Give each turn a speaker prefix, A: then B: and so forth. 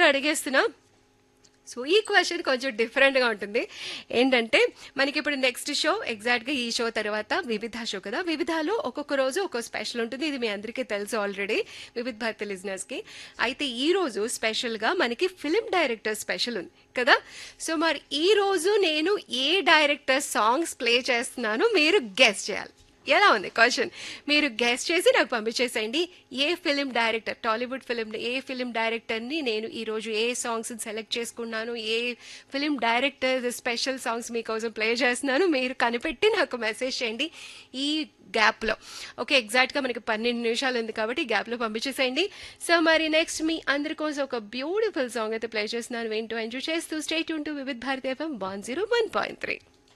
A: అడిగేస్తున్నా so ఈ question కొంచెం డిఫరెంట్గా ఉంటుంది ఏంటంటే మనకి ఇప్పుడు నెక్స్ట్ షో ఎగ్జాక్ట్గా ఈ షో తర్వాత వివిధ షో కదా వివిధలో ఒక్కొక్క రోజు ఒక్కొక్క స్పెషల్ ఉంటుంది ఇది మీ అందరికీ తెలుసు ఆల్రెడీ వివిధ భారతి లిజనర్స్కి అయితే ఈ రోజు స్పెషల్గా మనకి ఫిలిం డైరెక్టర్ స్పెషల్ ఉంది కదా సో మరి ఈ రోజు నేను ఏ డైరెక్టర్ సాంగ్స్ ప్లే చేస్తున్నానో మీరు గెస్ట్ చేయాలి ఎలా ఉంది క్వశ్చన్ మీరు గెస్ చేసి నాకు పంపించేసేయండి ఏ ఫిలిం డైరెక్టర్ టాలీవుడ్ ఫిలిం ఏ ఫిలిం డైరెక్టర్ని నేను ఈరోజు ఏ సాంగ్స్ సెలెక్ట్ చేసుకున్నాను ఏ ఫిలిం డైరెక్టర్ స్పెషల్ సాంగ్స్ మీకోసం ప్లే చేస్తున్నాను మీరు కనిపెట్టి నాకు మెసేజ్ చేయండి ఈ గ్యాప్లో ఓకే ఎగ్జాక్ట్గా మనకి పన్నెండు నిమిషాలు ఉంది కాబట్టి ఈ గ్యాప్లో పంపించేసేయండి సో మరి నెక్స్ట్ మీ అందరి కోసం ఒక బ్యూటిఫుల్ సాంగ్ అయితే ప్లే చేస్తున్నాను వింటూ ఎంజాయ్ చేస్తూ స్టేట్ ఉంటూ Vividh Bharati FM one zero one point three